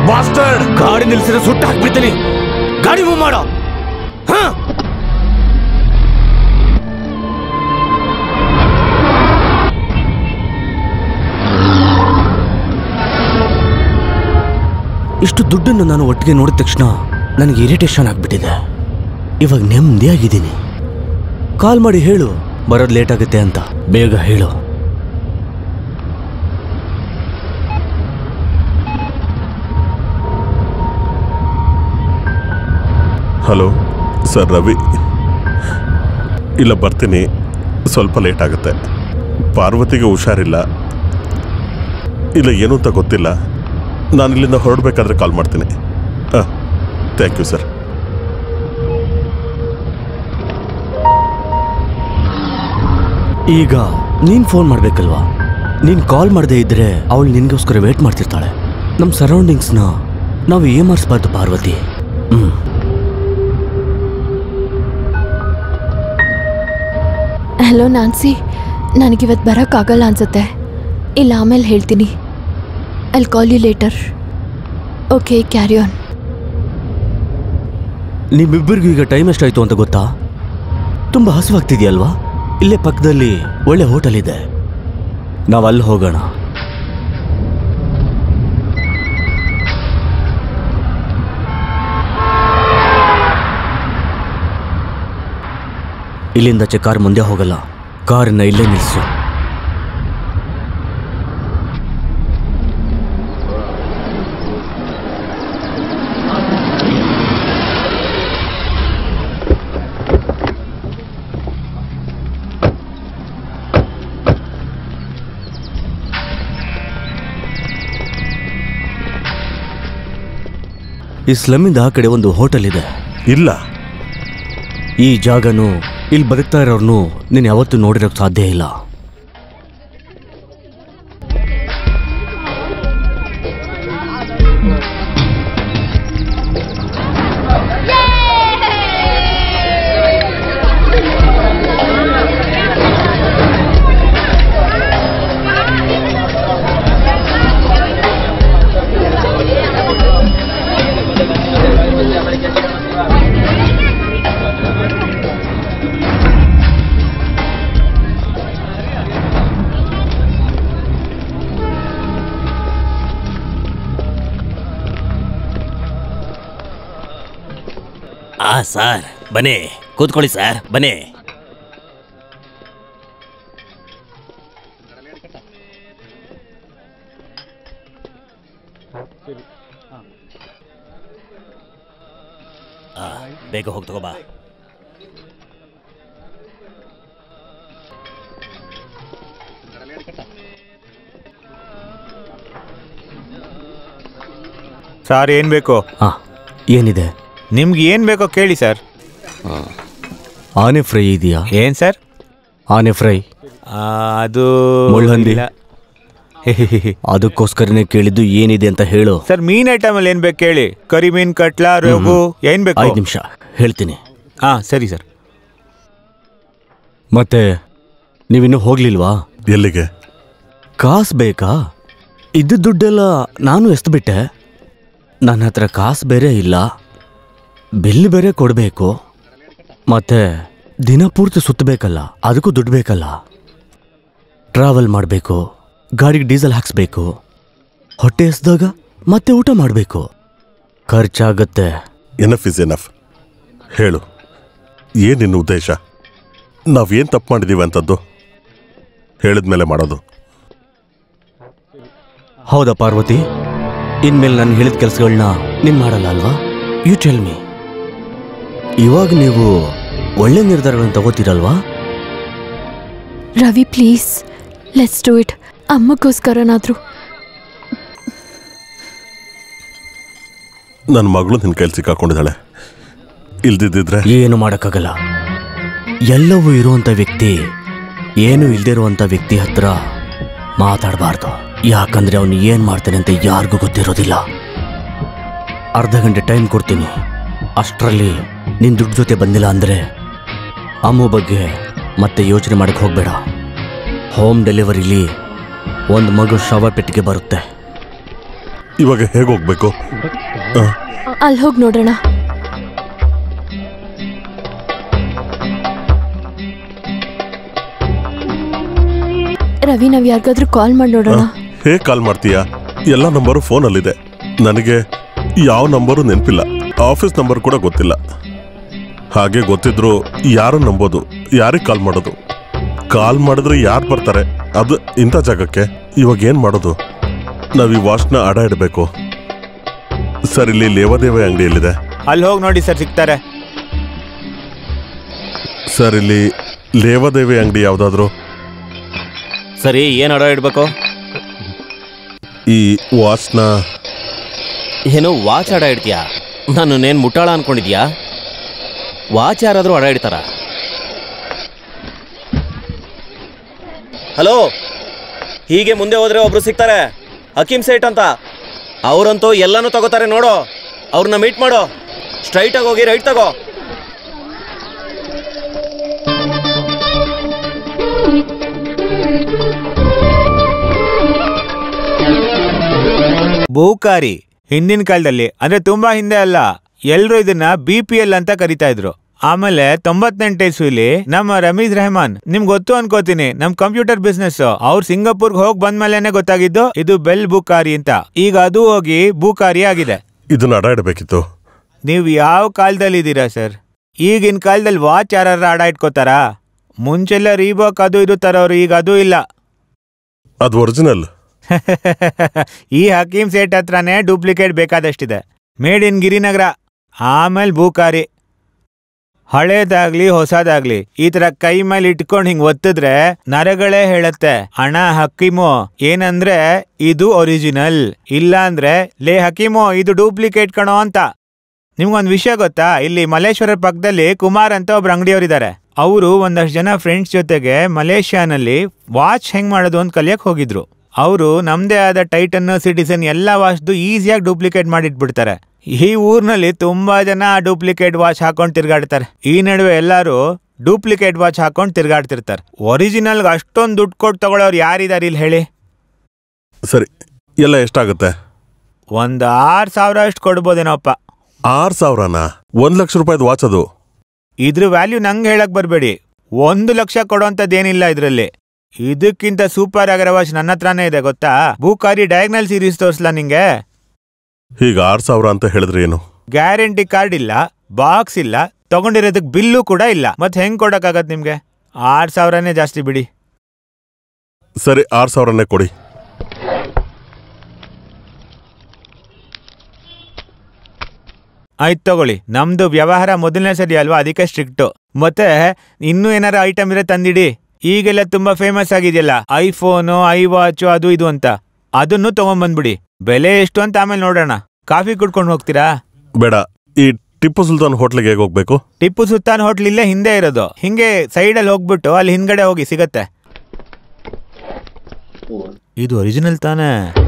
Bastard ಗಾಡಿ ನಿಲ್ಸಿದ್ರೆ ಸುಟ್ಟು ಹಾಕ್ಬಿಡ್ತೀನಿ ಗಾಡಿ ಮೂವ್ ಮಾಡೋ ಹಾ ಇಷ್ಟು ದುಡ್ಡನ್ನು ನಾನು ಒಟ್ಟಿಗೆ ನೋಡಿದ ತಕ್ಷಣ ನನಗೆ ಇರಿಟೇಷನ್ ಆಗ್ಬಿಟ್ಟಿದೆ ಇವಾಗ ನೆಮ್ಮದಿಯಾಗಿದ್ದೀನಿ ಕಾಲ್ ಮಾಡಿ ಹೇಳು ಬರೋದು ಲೇಟ್ ಆಗುತ್ತೆ ಅಂತ ಬೇಗ ಹೇಳು ಹಲೋ ಸರ್ ರವಿ ಇಲ್ಲ ಬರ್ತೀನಿ ಸ್ವಲ್ಪ ಲೇಟ್ ಆಗುತ್ತೆ ಪಾರ್ವತಿಗೆ ಹುಷಾರಿಲ್ಲ ಇಲ್ಲ ಏನು ಅಂತ ಗೊತ್ತಿಲ್ಲ ನಾನು ಇಲ್ಲಿಂದ ಹೊರಡಬೇಕಾದ್ರೆ ಕಾಲ್ ಮಾಡ್ತೀನಿ ಹಾಂ ಥ್ಯಾಂಕ್ ಯು ಸರ್ ಈಗ ನೀನ್ ಫೋನ್ ಮಾಡ್ಬೇಕಲ್ವಾ ನೀನ್ ಕಾಲ್ ಮಾಡದೇ ಇದ್ರೆ ಅವಳು ನಿನ್ಗೋಸ್ಕರ ವೇಟ್ ಮಾಡ್ತಿರ್ತಾಳೆ ನಮ್ಮ ಸರೌಂಡಿಂಗ್ಸ್ನ ನಾವು ಏಮಾರಿಸ್ಬಾರ್ದು ಪಾರ್ವತಿ ಹ್ಮ್ ಹಲೋ ನಾನ್ಸಿ ನನಗಿವತ್ತು ಬರೋಕ್ಕಾಗಲ್ಲ ಅನ್ಸುತ್ತೆ ಇಲ್ಲ ಆಮೇಲೆ ಹೇಳ್ತೀನಿ I call you later okay carry on ನಿಮ್ಮಿಬ್ಬರಿಗೂ ಈಗ ಟೈಮ್ ಎಷ್ಟಾಯ್ತು ಅಂತ ಗೊತ್ತಾ ತುಂಬಾ ಹಸುವಾಗ್ತಿದೆಯಲ್ವಾ ಇಲ್ಲೇ ಪಕ್ಕದಲ್ಲಿ ಒಳ್ಳೆ ಹೋಟೆಲ್ ಇದೆ ನಾವು ಅಲ್ಲಿ ಹೋಗೋಣ ಇಲ್ಲಿಂದಾಚೆ ಕಾರ್ ಮುಂದೆ ಹೋಗಲ್ಲ ಕಾರನ್ನ ಇಲ್ಲೇ ನಿಲ್ಲಿಸು ಈ ಸ್ಲಮ್ಮಿಂದ ಆ ಕಡೆ ಒಂದು ಹೋಟೆಲ್ ಇದೆ ಇಲ್ಲ ಈ ಜಾಗನು ಇಲ್ಲಿ ಬದುಕ್ತಾ ಇರೋರ್ನು ನೀನು ಯಾವತ್ತೂ ನೋಡಿರೋಕೆ ಸಾಧ್ಯ ಇಲ್ಲ ಆ ಸರ್ ಬನ್ನಿ ಕೂತ್ಕೊಳ್ಳಿ ಸರ್ ಬನ್ನಿ ಆ, ಬೇಗ ಹೋಗಿ ತಗೋಬಾ ಸರ್ ಏನು ಬೇಕು ಆ ಏನಿದೆ ನಿಮ್ಗೆ ಏನು ಬೇಕೋ ಕೇಳಿ ಸರ್ ಆನೆ ಫ್ರೈ ಇದೆಯಾ ಏನು ಸರ್ ಆನೆ ಫ್ರೈ ಅದು ಮುಳ್ಳಹಂದಿ? ಇಲ್ಲ. ಅದಕ್ಕೋಸ್ಕರನೇ ಕೇಳಿದ್ದು ಏನಿದೆ ಅಂತ ಹೇಳು ಸರ್ ಮೀನ್ ಐಟಮ್ ಅಲ್ಲಿ ಏನ್ ಬೇಕು ಕೇಳಿ ಕರಿ ಮೀನ್ ಕಟ್ಲಾ ರೋಗು ಏನ್ ಬೇಕು ಐದು ನಿಮಿಷ ಹೇಳ್ತೀನಿ ಹಾ ಸರಿ ಸರ್ ಮತ್ತೆ ನೀವಿನ್ನೂ ಹೋಗ್ಲಿಲ್ವಾ ಎಲ್ಲಿಗೆ ಕಾಸು ಬೇಕಾ ಇದ್ದ ದುಡ್ಡೆಲ್ಲ ನಾನು ಎಸ್ದು ಬಿಟ್ಟೆ ನನ್ನ ಹತ್ರ ಕಾಸು ಬೇರೆ ಇಲ್ಲ ಬಿಲ್ ಬೇರೆ ಕೊಡಬೇಕು ಮತ್ತೆ ದಿನ ಪೂರ್ತಿ ಸುತ್ತಬೇಕಲ್ಲ ಅದಕ್ಕೂ ದುಡ್ಡು ಬೇಕಲ್ಲ ಟ್ರಾವೆಲ್ ಮಾಡಬೇಕು ಗಾಡಿಗೆ ಡೀಸೆಲ್ ಹಾಕ್ಸ್ಬೇಕು ಹೊಟ್ಟೆ ಎಸ್ದಾಗ ಮತ್ತೆ ಊಟ ಮಾಡಬೇಕು ಖರ್ಚಾಗತ್ತೆ ಎನಫ್ ಇಸ್ ಎನಫ್ ಹೇಳು ಏನು ನಿನ್ನ ಉದ್ದೇಶ ನಾವೇನು ತಪ್ಪು ಮಾಡಿದ್ದೀವಿ ಅಂತದ್ದು ಹೇಳಿದ್ಮೇಲೆ ಮಾಡೋದು ಹೌದಾ ಪಾರ್ವತಿ ಇನ್ಮೇಲೆ ನಾನು ಹೇಳಿದ ಕೆಲಸಗಳನ್ನ ನೀನು ಮಾಡಲ್ಲ ಅಲ್ವಾ ಯು ಟೆಲ್ ಮೀ ಇವಾಗ ನೀವು ಒಳ್ಳೆ ನಿರ್ಧಾರಗಳನ್ನು ತಗೋತೀರಲ್ವಾ Ravi please let's do it ಅಮ್ಮಗೋಸ್ಕರನಾದರೂ ನನ್ನ ಮಗಳು ನಿನ್ನ ಕೈಲಿ ಸಿಕ್ಕಾಕೊಂಡಿದ್ದಾಳೆ ಇಲ್ದಿದ್ದಿದ್ರೆ ಏನು ಮಾಡೋಕ್ಕಾಗಲ್ಲ ಎಲ್ಲವೂ ಇರುವಂಥ ವ್ಯಕ್ತಿ ಏನು ಇಲ್ದೇ ಇರುವಂಥ ವ್ಯಕ್ತಿ ಹತ್ರ ಮಾತಾಡಬಾರ್ದು ಯಾಕಂದ್ರೆ ಅವನು ಏನು ಮಾಡ್ತಾನೆ ಅಂತ ಯಾರಿಗೂ ಗೊತ್ತಿರೋದಿಲ್ಲ ಅರ್ಧ ಗಂಟೆ ಟೈಮ್ ಕೊಡ್ತೀನಿ ಅಷ್ಟರಲ್ಲಿ ನಿನ್ನ ದುಡ್ಡು ಜೊತೆ ಬಂದಿಲ್ಲ ಅಂದರೆ ಅಮ್ಮು ಬಗ್ಗೆ ಮತ್ತೆ ಯೋಚನೆ ಮಾಡಕ್ಕೆ ಹೋಗಬೇಡ ಹೋಮ್ ಡೆಲಿವರಿಲಿ ಒಂದು ಮಗು ಶವ ಪೆಟ್ಟಿಗೆ ಬರುತ್ತೆ ಇವಾಗ ಹೇಗೆ ಹೋಗ್ಬೇಕು ಆ, ಅಲ್ಲಿ ಹೋಗಿ ನೋಡೋಣ ರವಿ ನಾವ್ ಯಾರಿಗಾದ್ರೂ ಕಾಲ್ ಮಾಡಿ ನೋಡೋಣ ಹೇಗೆ ಕಾಲ್ ಮಾಡ್ತೀಯಾ ಎಲ್ಲ ನಂಬರು ಫೋನಲ್ಲಿದೆ ನನಗೆ ಯಾವ ನಂಬರು ನೆನಪಿಲ್ಲ ಆಫೀಸ್ ನಂಬರ್ ಕೂಡ ಗೊತ್ತಿಲ್ಲ ಹಾಗೆ ಗೊತ್ತಿದ್ರು ಯಾರು ನಂಬೋದು ಯಾರಿಗೆ ಕಾಲ್ ಮಾಡೋದು ಕಾಲ್ ಮಾಡಿದ್ರೆ ಯಾರು ಬರ್ತಾರೆ ಅದು ಇಂಥ ಜಾಗಕ್ಕೆ ಇವಾಗ ಏನು ಮಾಡೋದು ನಾವು ಈ ವಾಚ್ನ ಅಡ ಇಡಬೇಕು ಸರ್ ಇಲ್ಲಿ ಲೇವಾದೇವಿ ಅಂಗಡಿಯಲ್ಲಿದೆ ಅಲ್ಲಿ ಹೋಗಿ ನೋಡಿ ಸರ್ ಸಿಗ್ತಾರೆ ಸರ್ ಇಲ್ಲಿ ಲೇವಾದೇವಿ ಅಂಗಡಿ ಯಾವುದಾದ್ರು ಸರಿ ಏನು ಅಡ ಇಡಬೇಕು ಈ ವಾಚ್ನ ಏನು ವಾಚ್ ಅಡ ಇಡ್ತೀಯಾ ನನ್ನನ್ನೇನು ಮುಟ್ಟಾಳ ಅನ್ಕೊಂಡಿದ್ಯಾ ವಾಚ್ ಯಾರಾದರೂ ಅಡ ಇಡ್ತಾರ ಹಲೋ ಹೀಗೆ ಮುಂದೆ ಹೋದ್ರೆ ಒಬ್ರು ಸಿಗ್ತಾರೆ ಹಕೀಮ್ ಸೇಟ್ ಅಂತ ಅವರಂತೂ ಎಲ್ಲನೂ ತಗೋತಾರೆ ನೋಡು ಅವ್ರನ್ನ ಮೀಟ್ ಮಾಡು ಸ್ಟ್ರೈಟಾಗಿ ಹೋಗಿ ರೈಟ್ ತಗೋ ಬಹುಕಾರಿ ಹಿಂದಿನ ಕಾಲದಲ್ಲಿ ಅಂದ್ರೆ ತುಂಬಾ ಹಿಂದೆ ಅಲ್ಲ ಎಲ್ರು ಇದನ್ನ ಬಿ ಪಿ ಎಲ್ ಅಂತ ಕರಿತಾ ಇದ್ರು ಆಮೇಲೆ ತೊಂಬತ್ತೆಂಟು ಇಸ್ವಿಲಿ ನಮ್ಮ ರಮೀಜ್ ರೆಹಮಾನ್ ನಿಮ್ಗೆ ಗೊತ್ತು ಅನ್ಕೋತೀನಿ ನಮ್ ಕಂಪ್ಯೂಟರ್ ಬಿಸ್ನೆಸ್ ಅವ್ರು ಸಿಂಗಾಪುರ್ಗೆ ಹೋಗಿ ಬಂದ್ಮೇಲೆನೆ ಗೊತ್ತಾಗಿದ್ದು ಇದು ಬೆಲ್ ಬುಕಾರಿ ಅಂತ ಈಗ ಅದು ಹೋಗಿ ಬುಕಾರಿ ಆಗಿದೆ ಇದನ್ನ ಅಡ ಇಡಬೇಕಿತ್ತು ನೀವು ಯಾವ ಕಾಲದಲ್ಲಿ ಇದ್ದೀರಾ ಸರ್ ಈಗಿನ ಕಾಲದಲ್ಲಿ ವಾಚ್ ಯಾರ ಆಡ ಇಟ್ಕೋತಾರಾ ಮುಂಚೆಲ್ಲ ರೀಬಾಕ್ ಅದು ಇದು ತರೋರು ಈಗ ಅದು ಇಲ್ಲ ಅದು ಒರಿಜಿನಲ್ ಈ ಹಕೀಮ್ ಸೇಟ್ ಹತ್ರನೇ ಡೂಪ್ಲಿಕೇಟ್ ಬೇಕಾದಷ್ಟಿದೆ ಮೇಡ್ ಇನ್ ಗಿರಿನಗರ ಆಮೇಲೆ ಬೂಕಾರಿ ಹಳೇದಾಗ್ಲಿ ಹೊಸದಾಗ್ಲಿ ಈ ತರ ಕೈ ಮೇಲೆ ಇಟ್ಕೊಂಡು ಹಿಂಗ್ ಒತ್ತಿದ್ರೆ ನರಗಳೇ ಹೇಳತ್ತೆ ಅಣ್ಣ ಹಕೀಮು ಏನಂದ್ರೆ ಇದು ಒರಿಜಿನಲ್ ಇಲ್ಲ ಅಂದ್ರೆ ಲೇ ಹಕೀಮು ಇದು ಡೂಪ್ಲಿಕೇಟ್ ಕಣೋ ಅಂತ ನಿಮ್ಗೊಂದ್ ವಿಷಯ ಗೊತ್ತಾ ಇಲ್ಲಿ ಮಲೇಶ್ವರ ಪಕ್ಕದಲ್ಲಿ ಕುಮಾರ್ ಅಂತ ಒಬ್ರು ಅಂಗಡಿಯವರಿದ್ದಾರೆ ಅವರು ಒಂದಷ್ಟು ಜನ ಫ್ರೆಂಡ್ಸ್ ಜೊತೆಗೆ ಮಲೇಷ್ಯಾನಲ್ಲಿ ವಾಚ್ ಹೆಂಗ್ ಮಾಡೋದು ಅಂತ ಕಲಿಯಕ್ ಹೋಗಿದ್ರು ಅವರು ನಮ್ದೇ ಆದ ಟೈಟನ್ ಸಿಟಿಸನ್ ಎಲ್ಲ ವಾಚ್ದು ಈಸಿಯಾಗಿ ಡೂಪ್ಲಿಕೇಟ್ ಮಾಡಿಟ್ಬಿಡ್ತಾರೆ ಈ ಊರ್ನಲ್ಲಿ ತುಂಬಾ ಜನ ಡೂಪ್ಲಿಕೇಟ್ ವಾಚ್ ಹಾಕೊಂಡ್ ತಿರ್ಗಾಡ್ತಾರೆ ಈ ನಡುವೆ ಎಲ್ಲಾರು ಡೂಪ್ಲಿಕೇಟ್ ವಾಚ್ ಹಾಕೊಂಡ್ ತಿರ್ಗಾಡ್ತಿರ್ತಾರೆ ಒರಿಜಿನಲ್ ಅಷ್ಟೊಂದು ದುಡ್ಡು ಕೊಟ್ಟು ತಗೊಳ್ಳೋರು ಯಾರಿದಾರೆ ಇಲ್ಲಿ ಹೇಳಿ ಸರಿ ಎಲ್ಲ ಎಷ್ಟಾಗುತ್ತೆ ಒಂದ್ ಆರ್ ಸಾವಿರ ಅಷ್ಟು ಕೊಡ್ಬೋದೇನೋಪ್ಪ ಆರು ಸಾವಿರನಾ ಒಂದು ಲಕ್ಷ ರೂಪಾಯಿದು ವಾಚ್ ಅದು ಇದ್ರ ವ್ಯಾಲ್ಯೂ ನಂಗೆ ಹೇಳಕ್ ಬರಬೇಡಿ ಒಂದು ಲಕ್ಷ ಕೊಡೋಂಥದ್ದೇನಿಲ್ಲ ಇದರಲ್ಲಿ ಇದಕ್ಕಿಂತ ಸೂಪರ್ ಆಗಿರೋ ವಾಚ್ ನನ್ನ ಹತ್ರನೇ ಇದೆ ಗೊತ್ತಾ ಬೂಕಾರಿ ಡಯಾಗ್ನಲ್ ಸೀರೀಸ್ ತೋರಿಸ್ಲಾ ನಿಂಗೆ ಈಗ ಆರು ಸಾವಿರ ಅಂತ ಹೇಳಿದ್ರೆ ಏನು ಗ್ಯಾರಂಟಿ ಕಾರ್ಡ್ ಇಲ್ಲ ಬಾಕ್ಸ್ ಇಲ್ಲ ತಗೊಂಡಿರೋದಕ್ಕೆ ಬಿಲ್ಲು ಕೂಡ ಇಲ್ಲ ಮತ್ತೆ ಹೆಂಗ್ ಕೊಡಕ್ಕಾಗತ್ ನಿಮ್ಗೆ ಆರ್ ಸಾವಿರನೇ ಜಾಸ್ತಿ ಬಿಡಿ ಸರಿ ಆರು ಸಾವಿರನೇ ಕೊಡಿ ಆಯ್ತು ತಗೊಳ್ಳಿ ನಮ್ದು ವ್ಯವಹಾರ ಮೊದಲನೇ ಸರಿ ಅಲ್ವಾ ಅದಕ್ಕೆ ಸ್ಟ್ರಿಕ್ಟು ಮತ್ತೆ ಇನ್ನೂ ಏನಾರ ಐಟಮ್ ಇದ್ರೆ ತಂದಿಡಿ ಈಗೆಲ್ಲ ತುಂಬಾ ಫೇಮಸ್ ಆಗಿದೆಯಲ್ಲ ಐಫೋನು ಐ ವಾಚು ಅದು ಇದು ಅಂತ ಅದನ್ನು ತಗೊಂಬಂದ್ಬಿಡಿ ಬೆಲೆ ಎಷ್ಟು ಅಂತ ಆಮೇಲೆ ನೋಡೋಣ ಕಾಫಿ ಕುಡ್ಕೊಂಡು ಹೋಗ್ತೀರಾ ಬೇಡ ಈ ಟಿಪ್ಪು ಸುಲ್ತಾನ್ ಹೋಟ್ಲಿಗೆ ಹೇಗೆ ಹೋಗ್ಬೇಕು ಟಿಪ್ಪು ಸುಲ್ತಾನ್ ಹೋಟ್ಲ್ ಇಲ್ಲೇ ಹಿಂದೆ ಇರೋದು ಹಿಂಗೆ ಸೈಡಲ್ಲಿ ಹೋಗ್ಬಿಟ್ಟು ಅಲ್ಲಿ ಹಿಂದ್ಗಡೆ ಹೋಗಿ ಸಿಗತ್ತೆ ಇದು ಒರಿಜಿನಲ್ ತಾನೇ